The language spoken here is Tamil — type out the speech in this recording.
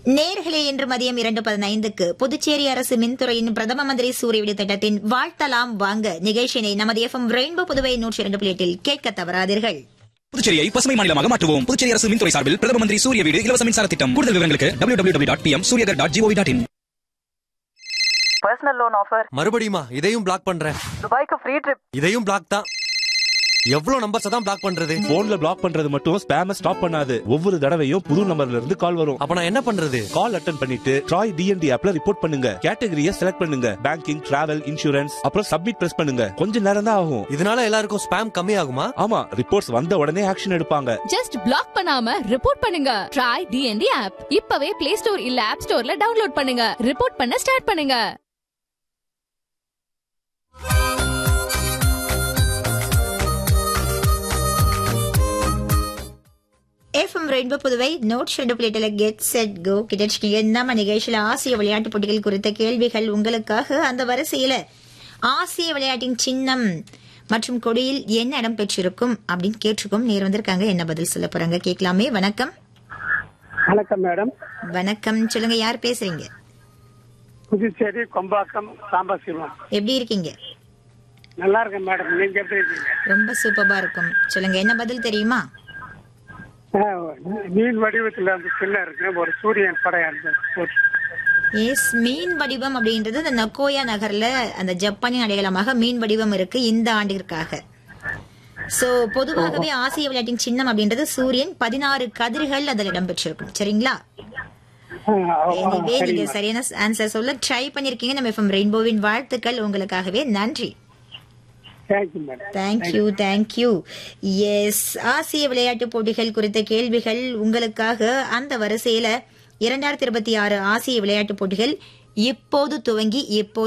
நேர்களே இன்று மதியம் இரண்டு பதினைந்துக்கு புதுச்சேரி அரசு மின்துறையின் பிரதம மந்திரி சூரிய விடு திட்டத்தின் வாழ்த்தலாம் வாங்க நிகழ்ச்சியினை நமது எஃப்எம் ரெயின்போ புதுவை நூற்றி இரண்டு புள்ளி எட்டில் கேட்க தவறாதீர்கள் புதுச்சேரியை பசுமை மாநிலமாக மாற்றுவோம் புதுச்சேரி அரசு மின்துறை சார்பில் பிரதம மந்திரி சூரிய வீடு இலவச மின்சார திட்டம் கூடுதல் விவரங்களுக்கு W W dot P M Suryaghar dot G O V dot in personal loan offer மறுபடியுமா இதையும் பிளாக் பண்றேன் துபாய்க்கு ஃப்ரீ ட்ரிப் இதையும் பிளாக் தான் எவ்வளவு நம்பர்ஸ் தான் பிளாக் பண்றது போன்ல பிளாக் பண்றது மட்டும் ஸ்பேம ஸ்டாப் பண்ணாது ஒவ்வொரு தடவையும் புது நம்பர்ல இருந்து கால் வரும் அப்ப நான் என்ன பண்றது கால் அட்டன் பண்ணிட்டு ட்ராய் டிஎன்டி ஆப்ல ரிப்போர்ட் பண்ணுங்க கேட்டகரியை செலக்ட் பண்ணுங்க பேங்கிங் டிராவல் இன்சூரன்ஸ் அப்புறம் சப்மிட் பிரஸ் பண்ணுங்க கொஞ்ச நேரம் தான் ஆகும் இதனால எல்லாருக்கும் ஸ்பேம் கம்மி ஆகுமா ஆமா ரிப்போர்ட்ஸ் வந்த உடனே ஆக்ஷன் எடுப்பாங்க ஜஸ்ட் பிளாக் பண்ணாம ரிப்போர்ட் பண்ணுங்க ட்ரை டிஎன்டி ஆப் இப்பவே பிளே ஸ்டோர் இல்ல ஆப் ஸ்டோர்ல டவுன்லோட் பண்ணுங்க ரிப்போர்ட் பண்ண ஸ்டார்ட் பண்ணுங்க எஃப்எம் ரெயின்போ புதுவை நோட் ரெண்டு பிளேட்டில் கெட் செட் கோ கிட்டச்சிங்க நம்ம நிகழ்ச்சியில் ஆசிய விளையாட்டுப் போட்டிகள் குறித்த கேள்விகள் உங்களுக்காக அந்த வரிசையில ஆசிய விளையாட்டின் சின்னம் மற்றும் கொடியில் என்ன இடம் பெற்றிருக்கும் அப்படின்னு கேட்டிருக்கோம் நேர் வந்திருக்காங்க என்ன பதில் சொல்ல போறாங்க கேட்கலாமே வணக்கம் வணக்கம் மேடம் வணக்கம் சொல்லுங்க யார் பேசுறீங்க புதுச்சேரி கொம்பாக்கம் சாம்பசிவம் எப்படி இருக்கீங்க நல்லா இருக்கேன் மேடம் நீங்க எப்படி இருக்கீங்க ரொம்ப சூப்பரா இருக்கும் சொல்லுங்க என்ன பதில் தெரியுமா ஆ, மீன் வடிவத்துல அந்த சின்ன இருக்கு ஒரு சூரியன் படம் அந்த ஒரு- எஸ் மீன் வடிவம் அப்படின்றது இந்த நக்கோயா நகர்ல அந்த ஜப்பானின் அடையாளமாக மீன் வடிவம் இருக்கு இந்த ஆண்டிற்காக சோ பொதுவாகவே ஆசிய விளையாட்டின் சின்னம் அப்படின்றது சூரியன் பதினாறு கதிர்கள் அதில் இடம்பெற்றிருக்கும் சரிங்களா ஆ, ஆ, எனவே சரி நீங்க மேடம். சரியான ஆன்சர் சொல்ல ட்ரை பண்ணிருக்கீங்க நம்ம எஃப்எம் ரெயின்போவின் வாழ்த்துக்கள் உங்களுக்காகவே நன்றி thank you madam thank you thank you yes ஆசிய விளையாட்டுப் போட்டிகள் குறித்த கேள்விகள் உங்களுக்காக அந்த வரிசையில இரண்டாயிரத்தி இருபத்தி ஆறு ஆசிய விளையாட்டுப் போட்டிகள் இப்போது துவங்கி எப்போது